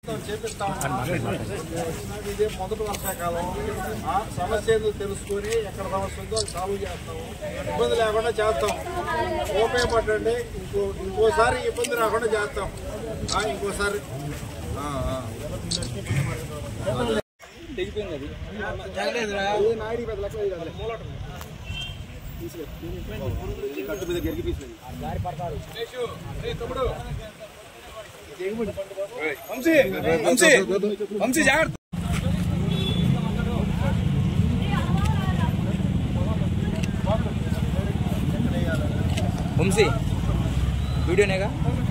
చేపిస్తాం ఇదే మొదటి వర్షాకాలం ఆ సమస్య ఏందో తెలుసుకొని ఎక్కడ సమస్య ఉందో అది సాల్వ్ చేస్తాము ఇబ్బంది లేకుండా చేస్తాం ఉపయోగపడండి ఇంకో ఇంకోసారి ఇబ్బంది రాకుండా చేస్తాం ఆ, ఇంకోసారి ఆ, ఆ. వంశీ వీడియోనేగా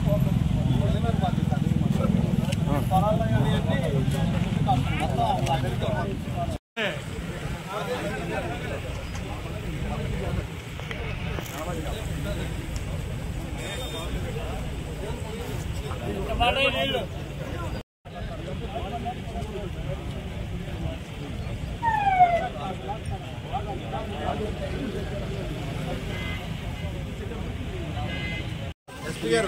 ఎస్పీ గారు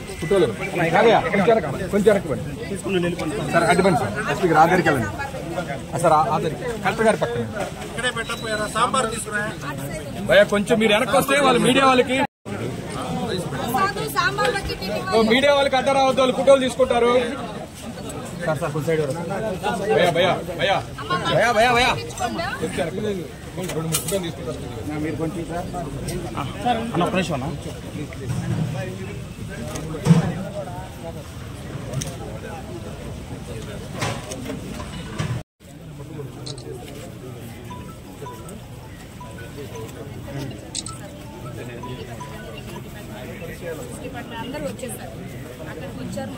కొంచెం వెనక్కి సార్ అడ్డుపండి సార్ ఎస్పీకి ఆధార్కి వెళ్ళండి సార్ ఆధార్కి కలెక్టర్ గారి పక్కన ఇక్కడే పెట్టకపోయారా సాంబార్ తీసుకురా భయ కొంచెం మీరు వెనక్కి వస్తే వాళ్ళు మీడియా వాళ్ళకి సాధు సాంబార్లోకి టిఫిన్ ఓ, మీడియా వాళ్ళకి అడ్డ రావద్దు వాళ్ళు ఫోటోలు తీసుకుంటారు సార్ సార్ కొంచెం సైడ్ భయ భయ భయ భయా భయా భయా తెచ్చుకోండా కొంచెం రెండు మూడు ఫోటోలు తీసుకుంటారు అన్న ఒక నిమిషం అన్న అందరూ వచ్చేసారు అక్కడికి వచ్చారు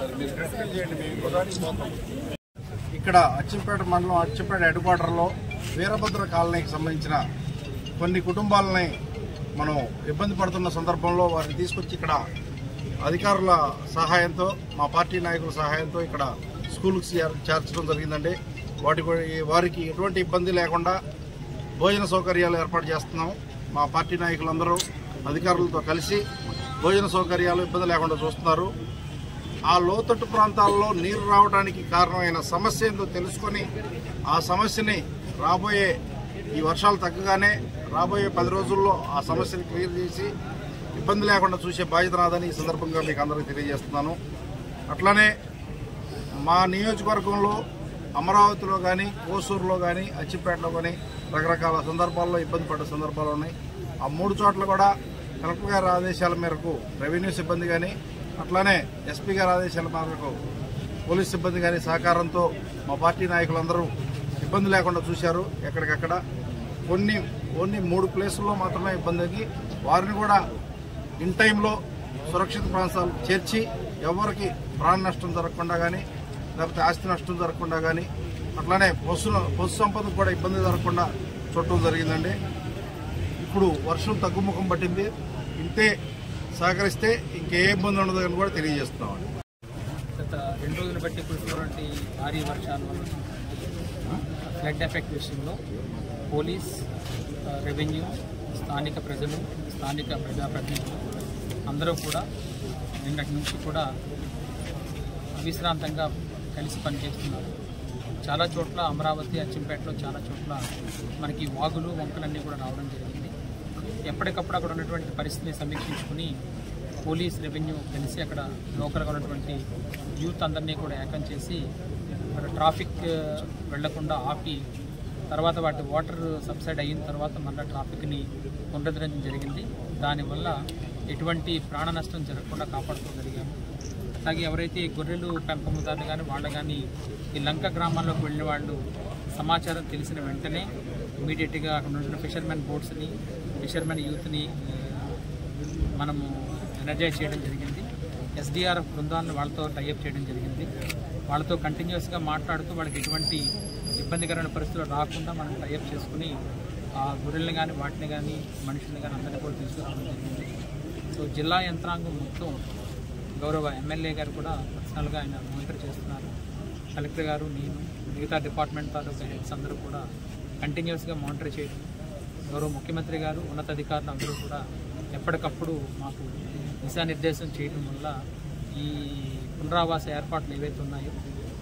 మొత్తం ఇక్కడ అచ్చంపేట మండలం అచ్చంపేట హెడ్ క్వార్టర్లో వీరభద్ర కాలనీకి సంబంధించిన కొన్ని కుటుంబాలని మనం ఇబ్బంది పడుతున్న సందర్భంలో వారిని తీసుకొచ్చి ఇక్కడ అధికారుల సహాయంతో మా పార్టీ నాయకుల సహాయంతో ఇక్కడ స్కూల్కి చేర్- చేర్చడం జరిగిందండి వాటి వారికి ఎటువంటి ఇబ్బంది లేకుండా భోజన సౌకర్యాలు ఏర్పాటు చేస్తున్నాం మా పార్టీ నాయకులందరూ అధికారులతో కలిసి భోజన సౌకర్యాలు ఇబ్బంది లేకుండా చూస్తున్నారు ఆ లోతట్టు ప్రాంతాల్లో నీరు రావడానికి కారణమైన సమస్య ఏందో తెలుసుకొని ఆ సమస్యని రాబోయే ఈ వర్షాలు తగ్గగానే రాబోయే పది రోజుల్లో ఆ సమస్యని క్లియర్ చేసి ఇబ్బంది లేకుండా చూసే బాధ్యత నాదని ఈ సందర్భంగా మీకు అందరికీ తెలియజేస్తున్నాను అట్లానే మా నియోజకవర్గంలో అమరావతిలో కానీ కోసూరులో కానీ అచ్చిపేటలో కానీ రకరకాల సందర్భాల్లో ఇబ్బంది పడ్డ సందర్భాలు ఉన్నాయి ఆ మూడు చోట్ల కూడా కలెక్టర్ గారి ఆదేశాల మేరకు రెవెన్యూ సిబ్బంది కానీ అట్లానే ఎస్పీ గారి ఆదేశాల మేరకు పోలీస్ సిబ్బంది కానీ సహకారంతో మా పార్టీ నాయకులందరూ ఇబ్బంది లేకుండా చూశారు ఎక్కడికక్కడ కొన్ని ఓన్లీ మూడు ప్లేసుల్లో మాత్రమే ఇబ్బంది అయ్యి వారిని కూడా ఇన్ టైంలో సురక్షిత ప్రాంతాలు చేర్చి ఎవరికి ప్రాణ నష్టం జరగకుండా కానీ లేకపోతే ఆస్తి నష్టం జరగకుండా కానీ అట్లానే పశు పశు సంపదకు కూడా ఇబ్బంది జరగకుండా చూడటం జరిగిందండి ఇప్పుడు వర్షం తగ్గుముఖం పట్టింది ఇంతే సహకరిస్తే ఇంకే ఇబ్బంది ఉండదు అని కూడా తెలియజేస్తున్నామండి గత రెండు రోజులు బట్టి కురుస్తున్నటువంటి భారీ వర్షాల వల్ల ఫ్లడ్ ఎఫెక్ట్ విషయంలో పోలీస్ ఆ, రెవెన్యూ స్థానిక ప్రజలు స్థానిక ప్రజాప్రతినిధులు అందరూ కూడా నిన్నటి నుంచి కూడా అవిశ్రాంతంగా కలిసి పనిచేస్తున్నారు చాలా చోట్ల అమరావతి అచ్చంపేటలో చాలా చోట్ల మనకి వాగులు వంకలన్నీ కూడా రావడం జరిగింది ఎప్పటికప్పుడు అక్కడ ఉన్నటువంటి పరిస్థితిని సమీక్షించుకుని పోలీస్ రెవెన్యూ కలిసి అక్కడ లోకల్గా ఉన్నటువంటి యూత్ అందరినీ కూడా ఏకం చేసి అక్కడ ట్రాఫిక్ ఆ, వెళ్లకుండా ఆపి తర్వాత వాటి వాటర్ సబ్సైడ్ అయిన తర్వాత మళ్ళీ ట్రాఫిక్ని పునరుద్ధరించడం జరిగింది దానివల్ల ఎటువంటి ప్రాణ నష్టం జరగకుండా కాపాడుకోగలిగాము అలాగే ఎవరైతే ఈ గొర్రెలు పెంపకందారులు కానీ వాళ్ళు కానీ ఈ లంక గ్రామాల్లోకి వెళ్ళిన వాళ్ళు సమాచారం తెలిసిన వెంటనే ఇమీడియట్గా అక్కడ ఉన్న ఫిషర్మెన్ బోట్స్ని ఫిషర్మెన్ యూత్ని మనము ఎనర్జైజ్ చేయడం జరిగింది ఎస్డిఆర్ఎఫ్ బృందాలను వాళ్ళతో టైఅప్ చేయడం జరిగింది వాళ్ళతో కంటిన్యూస్గా మాట్లాడుతూ వాళ్ళకి ఎటువంటి ఇబ్బందికరమైన పరిస్థితులు రాకుండా మనం టైఅప్ చేసుకుని ఆ గొర్రెల్ని కానీ వాటిని కానీ మనుషుల్ని కానీ అందరినీ కూడా తీసుకురావడం జరిగింది సో జిల్లా యంత్రాంగం మొత్తం గౌరవ ఎమ్మెల్యే గారు కూడా పర్సనల్గా ఆయన మానిటర్ చేస్తున్నారు కలెక్టర్ గారు నేను మిగతా డిపార్ట్మెంట్ తాలూకా హెడ్స్ అందరూ కూడా కంటిన్యూస్గా మానిటర్ చేయడం గౌరవ ముఖ్యమంత్రి గారు ఉన్నతాధికారులు అందరూ కూడా ఎప్పటికప్పుడు మాకు దిశానిర్దేశం చేయడం వల్ల ఈ పునరావాస ఏర్పాట్లు ఏవైతే ఉన్నాయో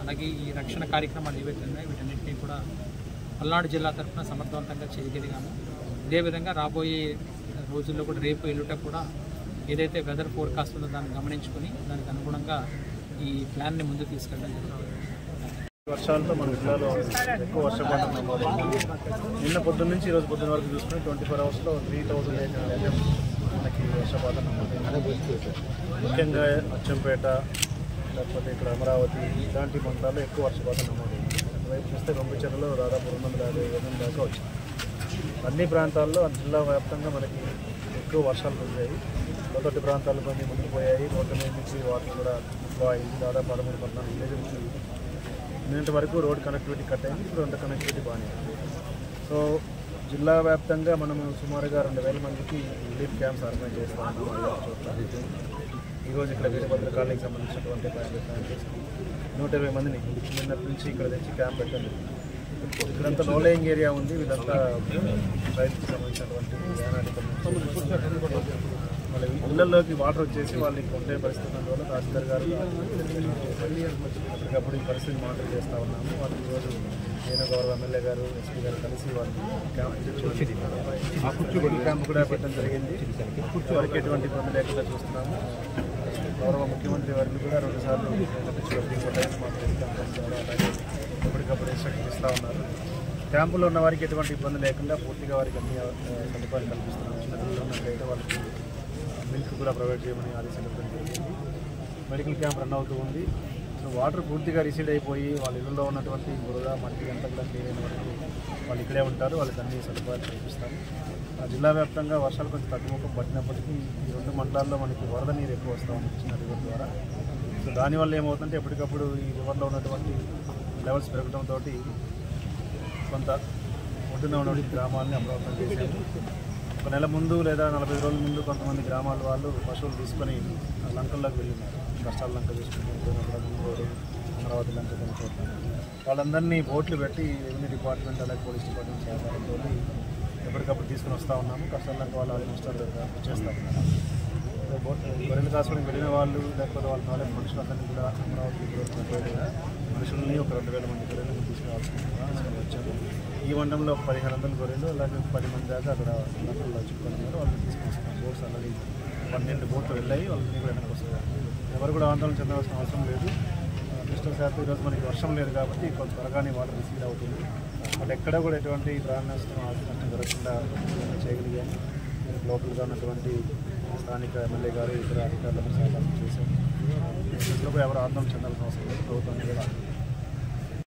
అలాగే ఈ రక్షణ కార్యక్రమాలు ఏవైతే ఉన్నాయో వీటన్నిటినీ కూడా పల్నాడు జిల్లా తరఫున సమర్థవంతంగా చేయగలిగాము ఇదేవిధంగా రాబోయే రోజుల్లో కూడా రేపు ఎల్లుట కూడా ఏదైతే వెదర్ ఫోర్కాస్ట్ ఉందో దాన్ని గమనించుకొని దానికి అనుగుణంగా ఈ ప్లాన్ని ముందుకు తీసుకెళ్ళడం జరుగుతుంది వర్షాలతో మన జిల్లాలో ఎక్కువ వర్షపాతం నమోదైంది నిన్న పొద్దున్న నుంచి ఈరోజు పొద్దున్న వరకు చూసుకుని ట్వంటీ ఫోర్ అవర్స్లో త్రీ థౌజండ్ ఎయిట్ హండ్రెడ్ మనకి వర్షపాతం నమోదైంది ముఖ్యంగా అచ్చంపేట లేకపోతే ఇక్కడ అమరావతి ఇలాంటి ప్రాంతాల్లో ఎక్కువ వర్షపాతం నమోదైంది అటువైపు చూస్తే గొంపిచెరలో దాదాపు రెండు వందల యాభై ఐదు వందల దాకా వచ్చింది అన్ని ప్రాంతాల్లో జిల్లా వ్యాప్తంగా మనకి ఎక్కువ వర్షాలు కురిశాయి లోతట్టు ప్రాంతాలు కొన్ని మునిగిపోయాయి రోడ్ల మీద నుంచి వాటర్ కూడా ఫ్లో అయింది దాదాపు పదమూడు పద్నాలుగు విలేజ్లకి నిన్నటి వరకు రోడ్ కనెక్టివిటీ కట్ అయింది ఇప్పుడు అంత కనెక్టివిటీ బాగానే ఉంది సో జిల్లా వ్యాప్తంగా మనము సుమారుగా రెండు వేల మందికి రిలీఫ్ క్యాంప్స్ ఆర్గనైజ్ చేస్తాము ఐదారు చోట్ల ఈరోజు ఇక్కడ వీరభద్ర కాలనీకి సంబంధించినటువంటి ప్యాకేజ్ క్యాంప్స్కి నూట ఇరవై మందిని నిన్నటి నుంచి ఇక్కడ తెచ్చి క్యాంప్ పెట్టండి ఇక్కడంతా లో లేయింగ్ ఏరియా ఉంది వీళ్ళంతా రైతుకి సంబంధించినటువంటి యానాటికల్ వాళ్ళ ఇళ్లలోకి వాటర్ వచ్చేసి వాళ్ళకి ఉండే పరిస్థితి ఉన్నందువల్ల తహసీల్దార్ గారు ఎప్పటికప్పుడు ఈ పరిస్థితిని మానిటర్ చేస్తూ ఉన్నాము వాళ్ళు ఈరోజు నేను గౌరవ ఎమ్మెల్యే గారు ఎస్పీ గారు కలిసి వాళ్ళు క్యాంప్ క్యాంప్ కూడా పెట్టడం జరిగింది వారికి ఎటువంటి ఇబ్బంది లేకుండా చూస్తున్నాము గౌరవ ముఖ్యమంత్రి వారిని కూడా రెండు సార్లు అలాగే ఎప్పటికప్పుడు ఇన్స్ట్రక్షన్ ఇస్తూ ఉన్నారు క్యాంపులో ఉన్న వారికి ఎటువంటి ఇబ్బంది లేకుండా పూర్తిగా వారికి అన్ని ఆ, సదుపాయాలు కల్పిస్తున్నాం చిన్న పిల్లలు ఉన్నట్లయితే వాళ్ళకి మిల్క్ కూడా ప్రొవైడ్ చేయమని ఆదేశాలు ఇవ్వడం జరిగింది మెడికల్ క్యాంప్ రన్ అవుతూ ఉంది సో వాటర్ పూర్తిగా రిసీడ్ అయిపోయి వాళ్ళ ఇళ్ళలో ఉన్నటువంటి బురద మట్టి అంతా కూడా క్లీన్ అయిన వరకు వాళ్ళు ఇక్కడే ఉంటారు వాళ్ళకి అన్ని సదుపాయాలు కల్పిస్తాము ఆ జిల్లా వ్యాప్తంగా వర్షాలు కొంచెం తగ్గుముఖం పట్టినప్పటికీ ఈ రెండు మండలాల్లో మనకి వరద నీరు ఎక్కువ వస్తూ ఉంది చిన్న రివర్ ద్వారా సో దానివల్ల ఏమవుతుందంటే ఎప్పటికప్పుడు ఈ రివర్లో ఉన్నటువంటి లెవెల్స్ పెరగడంతో కొంత ఒడ్డున ఉన్నటువంటి గ్రామాలని అప్రమత్తం చేశాము ఒక నెల ముందు లేదా నలభై రోజుల ముందు కొంతమంది గ్రామాల వాళ్ళు పశువులు తీసుకొని ఆ లంకల్లోకి వెళ్ళినారు కష్టాల లంక చూసుకుని ముందు అమరావతి లంక కొన్ని చోట్ల వాళ్ళందరినీ బోట్లు పెట్టి రెవెన్యూ డిపార్ట్మెంట్ అలాగే పోలీస్ డిపార్ట్మెంట్ సహకారంతో ఎప్పటికప్పుడు తీసుకుని వస్తూ ఉన్నాము కష్టాల లంక వాళ్ళు ఆల్మోస్ట్ చేస్తూ ఉన్నారు సో బోట్ గొర్రెలు కాసుకొని వెళ్ళిన వాళ్ళు లేకపోతే వాళ్ళ నాలెడ్జ్ మనుషులందరినీ కూడా అమరావతి కూడా మనుషుల్ని ఒక రెండు వేల మంది గొర్రెలను తీసుకురావాల్సిందిగా వచ్చాము ఈ మండలంలో ఒక పదిహేను వందల గొర్రెలు అలాగే ఒక పది మంది దాకా అక్కడ లంకల్లో చిక్కుకొని ఉన్నారు వాళ్ళని తీసుకుని వస్తున్నాం బోట్స్ ఆల్రెడీ పన్నెండు బోట్లు వెళ్ళాయి వాళ్ళని కూడా వెనక్కి వస్తారు ఎవరు కూడా ఆందోళన చెందవలసిన అవసరం లేదు అదృష్టశాతం ఈరోజు మనకి వర్షం లేదు కాబట్టి కొంత త్వరగానే వాటర్ రిసీవ్ అవుతుంది వాళ్ళు ఎక్కడ కూడా ఎటువంటి ప్రాణ నష్టం ఆస్తి నష్టం జరగకుండా చేయగలిగాము లోకల్గా ఉన్నటువంటి స్థానిక ఎమ్మెల్యే గారు ఇతర అధికారులను సహకారం చేశారు ఇందులో కూడా ఎవరు ఆందోళన చెందాల్సిన అవసరం లేదు ప్రభుత్వం కూడా